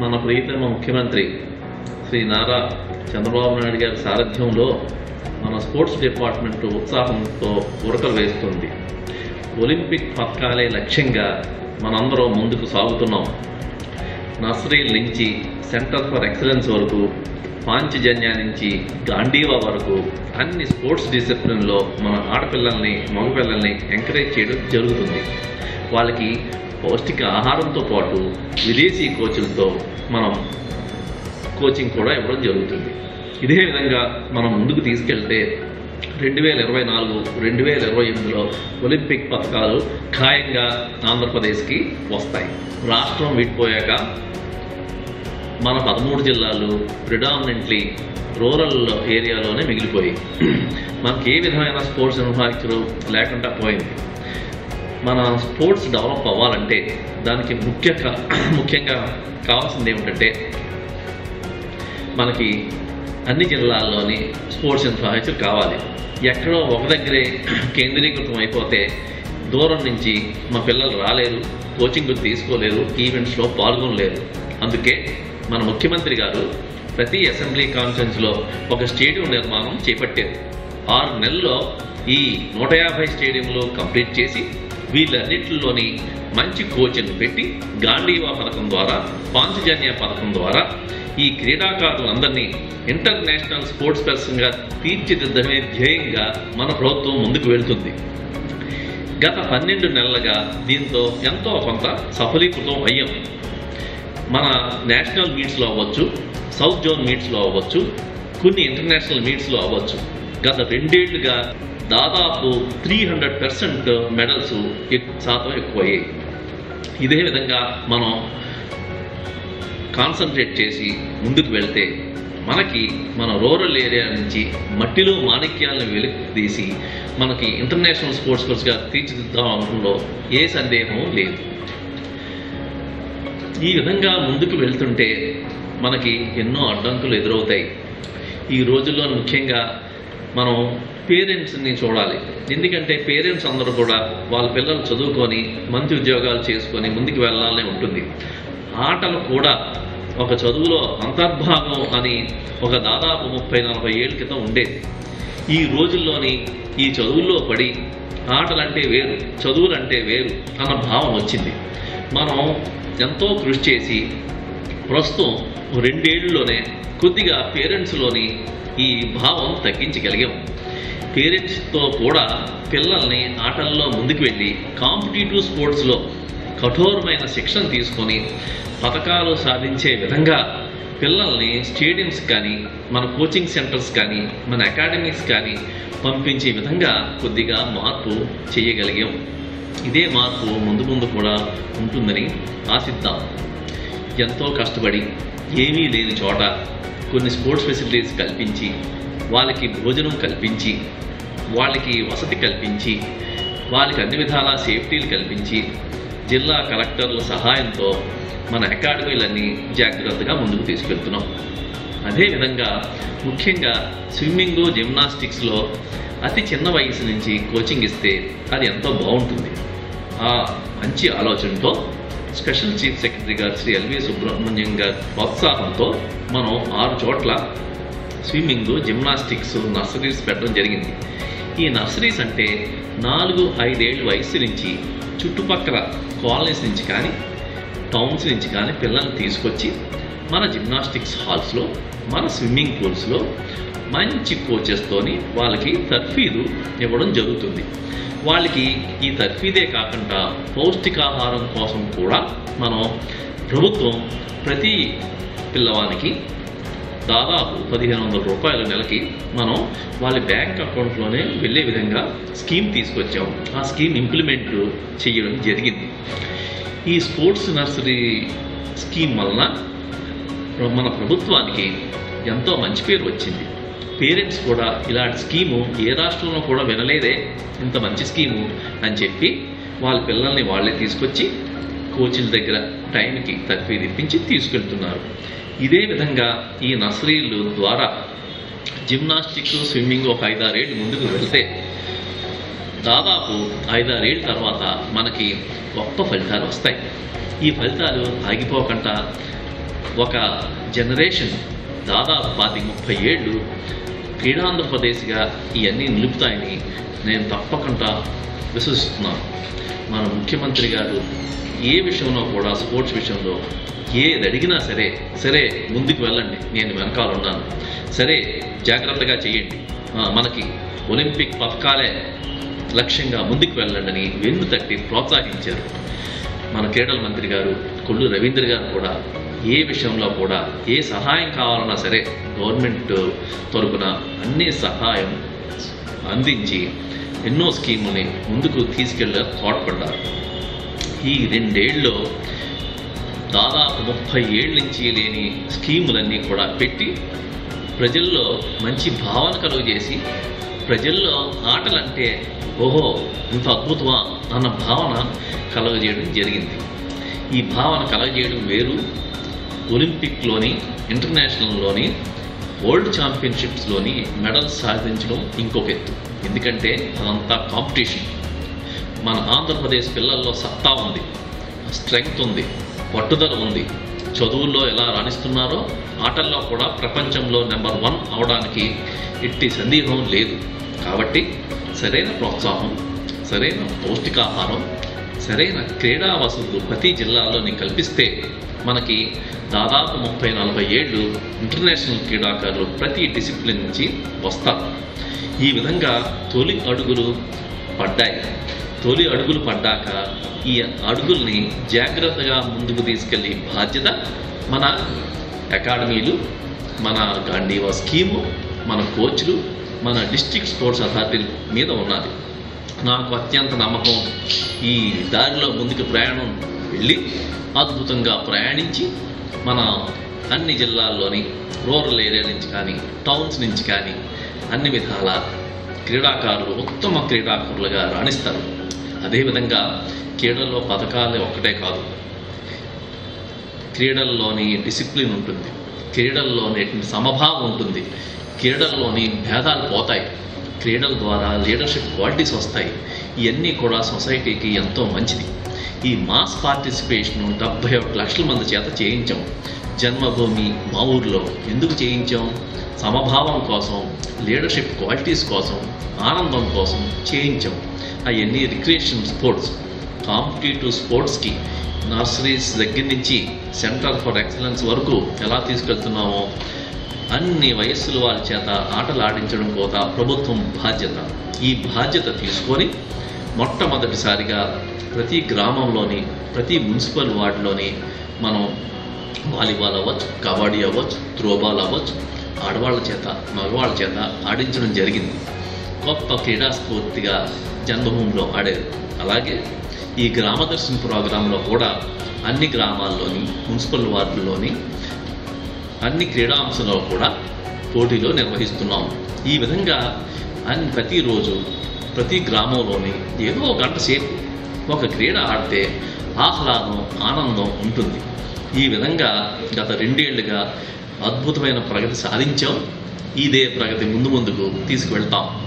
మన ప్రియతమ ముఖ్యమంత్రి శ్రీ నారా చంద్రబాబు నాయుడు గారి సారథ్యంలో మన స్పోర్ట్స్ డిపార్ట్మెంట్ ఉత్సాహంతో ఉరకలు వేస్తుంది ఒలింపిక్ పథకాలే లక్ష్యంగా మనందరం ముందుకు సాగుతున్నాం నర్సరీల నుంచి సెంటర్ ఫర్ ఎక్సలెన్స్ వరకు పాంచజన్య నుంచి గాంధీవా వరకు అన్ని స్పోర్ట్స్ డిసిప్లిన్లో మన ఆడపిల్లల్ని మగపిల్లల్ని ఎంకరేజ్ చేయడం జరుగుతుంది వాళ్ళకి పౌష్టిక ఆహారంతో పాటు విదేశీ కోచ్లతో మనం కోచింగ్ కూడా ఇవ్వడం జరుగుతుంది ఇదే విధంగా మనం ముందుకు తీసుకెళ్తే రెండు వేల ఇరవై నాలుగు రెండు వేల ఇరవై ఎనిమిదిలో ఒలింపిక్ పథకాలు ఖాయంగా ఆంధ్రప్రదేశ్కి వస్తాయి రాష్ట్రం విడిపోయాక మన పదమూడు జిల్లాలు ప్రిడామినెంట్లీ రూరల్ ఏరియాలోనే మిగిలిపోయి మనకి ఏ విధమైన స్పోర్ట్స్ ఇన్ఫ్రాస్ట్రక్చర్ లేకుండా పోయింది మన స్పోర్ట్స్ డెవలప్ అవ్వాలంటే దానికి ముఖ్య కా- ముఖ్యంగా కావాల్సింది ఏమిటంటే మనకి అన్ని జిల్లాల్లోని స్పోర్ట్స్ ఇన్ఫ్రాస్ట్రక్చర్ కావాలి ఎక్కడో ఒక దగ్గరే కేంద్రీకృతం అయిపోతే దూరం నుంచి మా పిల్లలు రాలేరు కోచింగ్ తీసుకోలేరు ఈవెంట్స్లో పాల్గొనలేరు అందుకే మన ముఖ్యమంత్రి గారు ప్రతి అసెంబ్లీ కాన్ఫరెన్స్లో ఒక స్టేడియం నిర్మాణం చేపట్టారు ఆరు నెలల్లో ఈ నూట యాభై స్టేడియంలు కంప్లీట్ చేసి వీళ్ళన్నింటిలోని మంచి కోచ్ను పెట్టి గాంధీవా పథకం ద్వారా పాంచజన్య పథకం ద్వారా ఈ క్రీడాకారులందరినీ ఇంటర్నేషనల్ స్పోర్ట్స్ పర్సన్గా తీర్చిదిద్దడమే ధ్యేయంగా మన ప్రభుత్వం ముందుకు వెళ్తుంది గత పన్నెండు నెలలుగా దీంతో ఎంతో కొంత సఫలీకృతం అయ్యాం మన నేషనల్ మీట్స్లో అవ్వచ్చు సౌత్ జోన్ మీట్స్లో అవ్వచ్చు కొన్ని ఇంటర్నేషనల్ మీట్స్లో అవ్వచ్చు గత రెండేళ్లుగా దాదాపు త్రీ హండ్రెడ్ పర్సెంట్ మెడల్స్ శాతం ఎక్కువయ్యాయి ఇదే విధంగా మనం కాన్సన్ట్రేట్ చేసి ముందుకు వెళ్తే మనకి మన రూరల్ ఏరియా నుంచి మట్టిలో మాణిక్యాలను వెలికి తీసి మనకి ఇంటర్నేషనల్ స్పోర్ట్స్ కోర్స్గా తీర్చిదిద్దామనడంలో ఏ సందేహం లేదు ఈ విధంగా ముందుకు వెళ్తుంటే మనకి ఎన్నో అడ్డంకులు ఎదురవుతాయి ఈ రోజుల్లో ముఖ్యంగా మనం పేరెంట్స్ని చూడాలి ఎందుకంటే పేరెంట్స్ అందరూ కూడా వాళ్ళ పిల్లలు చదువుకొని మంచి ఉద్యోగాలు చేసుకొని ముందుకు వెళ్ళాలని ఉంటుంది ఆటలు కూడా ఒక చదువులో అంతర్భాగం అని ఒక దాదాపు ముప్పై నలభై ఏళ్ళ క్రితం ఉండేది ఈ రోజుల్లోని ఈ చదువుల్లో పడి ఆటలంటే వేరు చదువులంటే వేరు అన్న భావం వచ్చింది మనం ఎంతో కృషి చేసి ప్రస్తుతం రెండేళ్లలోనే కొద్దిగా పేరెంట్స్లోని ఈ భావం తగ్గించగలిగాం పేరెంట్స్తో కూడా పిల్లల్ని ఆటల్లో ముందుకు వెళ్ళి కాంపిటేటివ్ స్పోర్ట్స్లో కఠోరమైన శిక్షణ తీసుకొని పథకాలు సాధించే విధంగా పిల్లల్ని స్టేడియంస్ కానీ మన కోచింగ్ సెంటర్స్ కానీ మన అకాడమీస్ కానీ పంపించే విధంగా కొద్దిగా మార్పు చేయగలిగాం ఇదే మార్పు ముందు ముందు కూడా ఉంటుందని ఆశిద్దాం ఎంతో కష్టపడి ఏమీ లేని చోట కొన్ని స్పోర్ట్స్ ఫెసిలిటీస్ కల్పించి వాళ్ళకి భోజనం కల్పించి వాళ్ళకి వసతి కల్పించి వాళ్ళకి అన్ని విధాల సేఫ్టీలు కల్పించి జిల్లా కలెక్టర్ల సహాయంతో మన అకాడమీలన్నీ జాగ్రత్తగా ముందుకు తీసుకెళ్తున్నాం అదేవిధంగా ముఖ్యంగా స్విమ్మింగ్ జిమ్నాస్టిక్స్లో అతి చిన్న వయసు నుంచి కోచింగ్ ఇస్తే అది ఎంతో బాగుంటుంది ఆ మంచి ఆలోచనతో స్పెషల్ చీఫ్ సెక్రటరీ గారు శ్రీ ఎల్వి సుబ్రహ్మణ్యం గారి ప్రోత్సాహంతో మనం ఆరు చోట్ల స్విమ్మింగ్ జిమ్నాస్టిక్స్ నర్సరీస్ పెట్టడం జరిగింది ఈ నర్సరీస్ అంటే నాలుగు ఐదేళ్ళ వయసు నుంచి చుట్టుపక్కల కాలనీస్ నుంచి కానీ టౌన్స్ నుంచి కానీ పిల్లల్ని తీసుకొచ్చి మన జిమ్నాస్టిక్స్ హాల్స్లో మన స్విమ్మింగ్ పూల్స్లో మంచి కోచెస్తోని వాళ్ళకి తర్ఫీదు ఇవ్వడం జరుగుతుంది వాళ్ళకి ఈ తర్ఫీదే కాకుండా పౌష్టికాహారం కోసం కూడా మనం ప్రభుత్వం ప్రతి పిల్లవానికి దాదాపు పదిహేను వందల రూపాయల నెలకి మనం వాళ్ళ బ్యాంక్ అకౌంట్లోనే వెళ్ళే విధంగా స్కీమ్ తీసుకొచ్చాం ఆ స్కీమ్ ఇంప్లిమెంట్ చేయడం జరిగింది ఈ స్పోర్ట్స్ నర్సరీ స్కీమ్ వలన మన ప్రభుత్వానికి ఎంతో మంచి పేరు వచ్చింది పేరెంట్స్ కూడా ఇలాంటి స్కీము ఏ రాష్ట్రంలో కూడా వినలేదే ఇంత మంచి స్కీము అని చెప్పి వాళ్ళ పిల్లల్ని వాళ్ళే తీసుకొచ్చి కోచ్ల దగ్గర టైంకి తర్ఫీదు ఇప్పించి తీసుకెళ్తున్నారు ఇదే విధంగా ఈ నర్సరీలు ద్వారా జిమ్నాస్టిక్ స్విమ్మింగ్ ఒక ఐదారేళ్ళు ముందుకు వెళ్తే దాదాపు ఐదారేళ్ళ తర్వాత మనకి గొప్ప ఫలితాలు వస్తాయి ఈ ఫలితాలు ఆగిపోకుండా ఒక జనరేషన్ దాదాపు పాతి ముప్పై ఏళ్ళు క్రీడాంధ్రప్రదేశ్గా ఇవన్నీ నిలుపుతాయని నేను తప్పకుండా విశ్వసిస్తున్నాను మన ముఖ్యమంత్రి గారు ఏ విషయంలో కూడా స్పోర్ట్స్ విషయంలో ఏది అడిగినా సరే సరే ముందుకు వెళ్ళండి నేను వెనకాల ఉన్నాను సరే జాగ్రత్తగా చేయండి ఆ, మనకి ఒలింపిక్ పథకాలే లక్ష్యంగా ముందుకు వెళ్ళండి అని వెన్ను తట్టి ప్రోత్సహించారు మన క్రీడల మంత్రి గారు కొల్లు రవీంద్ర గారు కూడా ఏ విషయంలో కూడా ఏ సహాయం కావాలన్నా సరే గవర్నమెంట్ తరపున అన్ని సహాయం అందించి ఎన్నో స్కీముల్ని ముందుకు తీసుకెళ్ళ తోడ్పడ్డారు ఈ రెండేళ్ళలో దాదాపు ముప్పై ఏళ్ళ నుంచి లేని స్కీములన్నీ కూడా పెట్టి ప్రజల్లో మంచి భావన కలుగజేసి ప్రజల్లో ఆటలంటే ఓహో ఇంత అద్భుతమా అన్న భావన కలుగజేయడం జరిగింది ఈ భావన కలగజేయడం వేరు ఒలింపిక్లోని ఇంటర్నేషనల్లోని వరల్డ్ ఛాంపియన్షిప్స్లోని మెడల్స్ సాధించడం ఇంకొక ఎత్తు ఎందుకంటే అదంతా కాంపిటీషన్ మన ఆంధ్రప్రదేశ్ పిల్లల్లో సత్తా ఉంది స్ట్రెంగ్త్ ఉంది పట్టుదల ఉంది చదువుల్లో ఎలా రాణిస్తున్నారో ఆటల్లో కూడా ప్రపంచంలో నెంబర్ వన్ అవడానికి ఎట్టి సందేహం లేదు కాబట్టి సరైన ప్రోత్సాహం సరైన పౌష్టికాహారం సరైన క్రీడా వసతులు ప్రతి జిల్లాలోని కల్పిస్తే మనకి దాదాపు ముప్పై నలభై ఏళ్ళు ఇంటర్నేషనల్ క్రీడాకారులు ప్రతి డిసిప్లిన్ నుంచి వస్తారు ఈ విధంగా తొలి అడుగులు పడ్డాయి తొలి అడుగులు పడ్డాక ఈ అడుగుల్ని జాగ్రత్తగా ముందుకు తీసుకెళ్ళే బాధ్యత మన అకాడమీలు మన గాంధీవా స్కీము మన కోచ్లు మన డిస్ట్రిక్ట్ స్పోర్ట్స్ అథారిటీ మీద ఉన్నది నాకు అత్యంత నమ్మకం ఈ దారిలో ముందుకు ప్రయాణం వెళ్ళి అద్భుతంగా ప్రయాణించి మన అన్ని జిల్లాల్లోని రూరల్ ఏరియా నుంచి కానీ టౌన్స్ నుంచి కానీ అన్ని విధాల క్రీడాకారులు ఉత్తమ క్రీడాకారులుగా రాణిస్తారు అదేవిధంగా క్రీడల్లో పథకాలు ఒక్కటే కాదు క్రీడల్లోని డిసిప్లిన్ ఉంటుంది క్రీడల్లోని సమభావం ఉంటుంది క్రీడల్లోని భేదాలు పోతాయి క్రీడల ద్వారా లీడర్షిప్ క్వాలిటీస్ వస్తాయి ఇవన్నీ కూడా సొసైటీకి ఎంతో మంచిది ఈ మాస్ పార్టిసిపేషన్ డెబ్బై ఒకటి లక్షల మంది చేత చేయించాం జన్మభూమి మా ఊర్లో ఎందుకు చేయించాం సమభావం కోసం లీడర్షిప్ క్వాలిటీస్ కోసం ఆనందం కోసం చేయించాం అవన్నీ రిక్రియేషన్ స్పోర్ట్స్ కాంపిటేటివ్ స్పోర్ట్స్కి నర్సరీస్ దగ్గర నుంచి సెంటర్ ఫర్ ఎక్సలెన్స్ వరకు ఎలా తీసుకెళ్తున్నామో అన్ని వయస్సుల వారి చేత ఆటలు ఆడించడం కోత ప్రభుత్వం బాధ్యత ఈ బాధ్యత తీసుకొని మొట్టమొదటిసారిగా ప్రతి గ్రామంలోని ప్రతి మున్సిపల్ వార్డులోని మనం వాలీబాల్ అవ్వచ్చు కబడ్డీ అవ్వచ్చు త్రోబాల్ అవ్వచ్చు ఆడవాళ్ళ చేత మగవాళ్ళ చేత ఆడించడం జరిగింది గొప్ప క్రీడా స్ఫూర్తిగా జన్మభూమిలో ఆడారు అలాగే ఈ గ్రామదర్శన ప్రోగ్రాంలో కూడా అన్ని గ్రామాల్లోని మున్సిపల్ వార్డుల్లోని అన్ని క్రీడాంశంలో కూడా పోటీలో నిర్వహిస్తున్నాం ఈ విధంగా అన్ని ప్రతిరోజు ప్రతి గ్రామంలోని ఏదో ఒక గంట సేపు ఒక క్రీడ ఆడితే ఆహ్లాదం ఆనందం ఉంటుంది ఈ విధంగా గత రెండేళ్లుగా అద్భుతమైన ప్రగతి సాధించాం ఇదే ప్రగతి ముందు ముందుకు తీసుకువెళ్తాం